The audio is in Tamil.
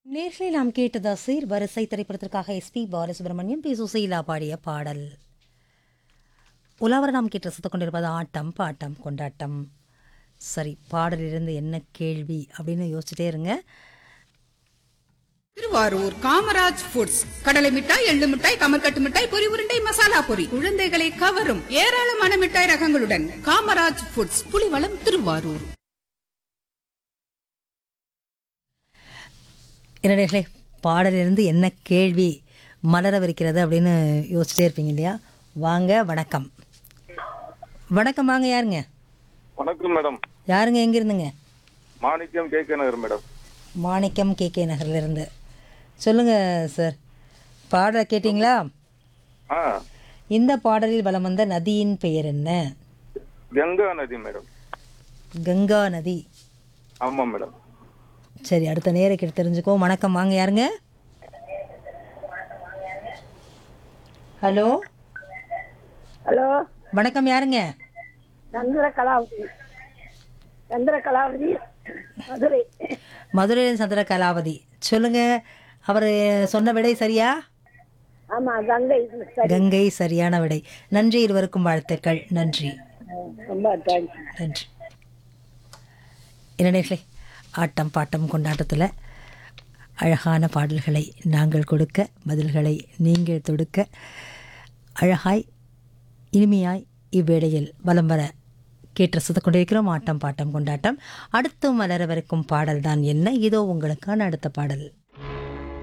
நேர்களை நாம் கேட்டதா சீர் வரிசை திரைப்படத்திற்காக எஸ்பி பாலசுப்ரமணியம் பி சுசீலா பாடிய பாடல் உலாவர நாம் கேட்டு ரசித்துக் கொண்டிருப்பது ஆட்டம் பாட்டம் கொண்டாட்டம் சரி பாடலிலிருந்து என்ன கேள்வி அப்படின்னு யோசிச்சுட்டே இருங்க திருவாரூர் காமராஜ் ஃபுட்ஸ் கடலை மிட்டாய் எள்ளு மிட்டாய் கமர்கட்டு மிட்டாய் பொரி உருண்டை மசாலா பொரி குழந்தைகளை கவரும் ஏராளமான மிட்டாய் ரகங்களுடன் காமராஜ் ஃபுட்ஸ் புலிவளம் திருவாரூர் என்னடே பாடலிலிருந்து என்ன கேள்வி மலரவிருக்கிறது அப்படின்னு யோசிச்சுட்டே இருப்பீங்க இல்லையா வாங்க வணக்கம் வணக்கம் வாங்க யாருங்க வணக்கம் மேடம் யாருங்க எங்க இருந்துங்க Manickam K K Nagar madam Manickam K K நகர்லேருந்து சொல்லுங்க சார் பாடலை கேட்டிங்களா ஆ இந்த பாடலில் வலம் வந்த நதியின் பெயர் என்ன கங்கா நதி மேடம் கங்கா நதி ஆமாம் மேடம் சரி அடுத்த நேரம் கேட்டு தெரிஞ்சுக்கோ வணக்கம் வாங்க யாருங்க ஹலோ ஹலோ வணக்கம் யாருங்க சந்திர கலாவதி சந்திர கலாவதி மதுரை மதுரையில் சந்திர கலாவதி சொல்லுங்க அவர் சொன்ன விடை சரியா ஆமா கங்கை சரி கங்கை சரியான விடை நன்றி இருவருக்கும் வாழ்த்துக்கள் நன்றி ரொம்ப தேங்க்ஸ் நன்றி என்னடே ஆட்டம் பாட்டம் கொண்டாட்டத்தில் அழகான பாடல்களை நாங்கள் கொடுக்க பதில்களை நீங்கள் தொடுக்க அழகாய் இனிமையாய் இவ்வேளையில் வலம் வர கேட்டு ரசித்துக் கொண்டிருக்கிறோம் ஆட்டம் பாட்டம் கொண்டாட்டம் அடுத்து மலரவிருக்கும் பாடல் தான் என்ன இதோ உங்களுக்கான அடுத்த பாடல்